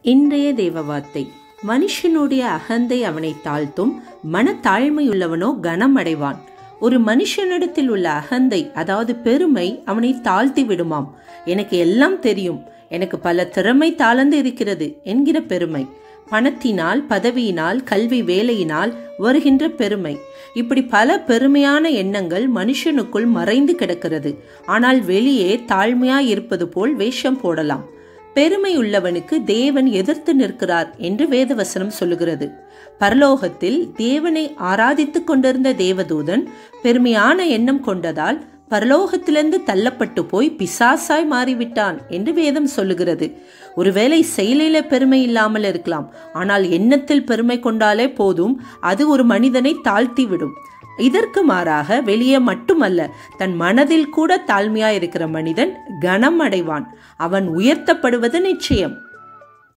இன்றைய தேவ வார்த்தை மனுஷனுடைய அகந்தை அவனை தாழ்த்தும் மனத்தாழ்மையுள்ளவனோ கனம் அடைவான் ஒரு மனுஷனிடத்தில் உள்ள அகந்தை அதாவது பெருமை அவனை தாழ்த்தி விடுமாம் எனக்கு எல்லாம் தெரியும் எனக்கு பல திறமை தாளந்து இருக்கிறது என்கிற பெருமை பணத்தினால் பதவியினால் கல்வி வேலையினால் வருகின்ற பெருமை இப்படி பல பெருமையான எண்ணங்கள் மனுஷனுக்குள் மறைந்து கிடக்கிறது ஆனால் வெளியே தாழ்மையாய் இருப்பது போல் வேஷம் போடலாம் பெருமை உள்ளவனுக்கு தேவன் எதிர்த்து நிற்கிறார் என்று வேதவசனம் சொல்லுகிறது பரலோகத்தில் தேவனை ஆராதித்துக் கொண்டிருந்த தேவதூதன் பெருமையான எண்ணம் கொண்டதால் பரலோகத்திலிருந்து தள்ளப்பட்டு போய் பிசாசாய் மாறிவிட்டான் என்று வேதம் சொல்லுகிறது ஒருவேளை செயலில பெருமை இல்லாமல் இருக்கலாம் ஆனால் எண்ணத்தில் பெருமை கொண்டாலே போதும் அது ஒரு மனிதனை தாழ்த்தி விடும் இதற்கு மாறாக வெளியே மட்டுமல்ல தன் மனதில் கூட தாழ்மையா இருக்கிற மனிதன் கனம் அடைவான் அவன் உயர்த்தப்படுவது நிச்சயம்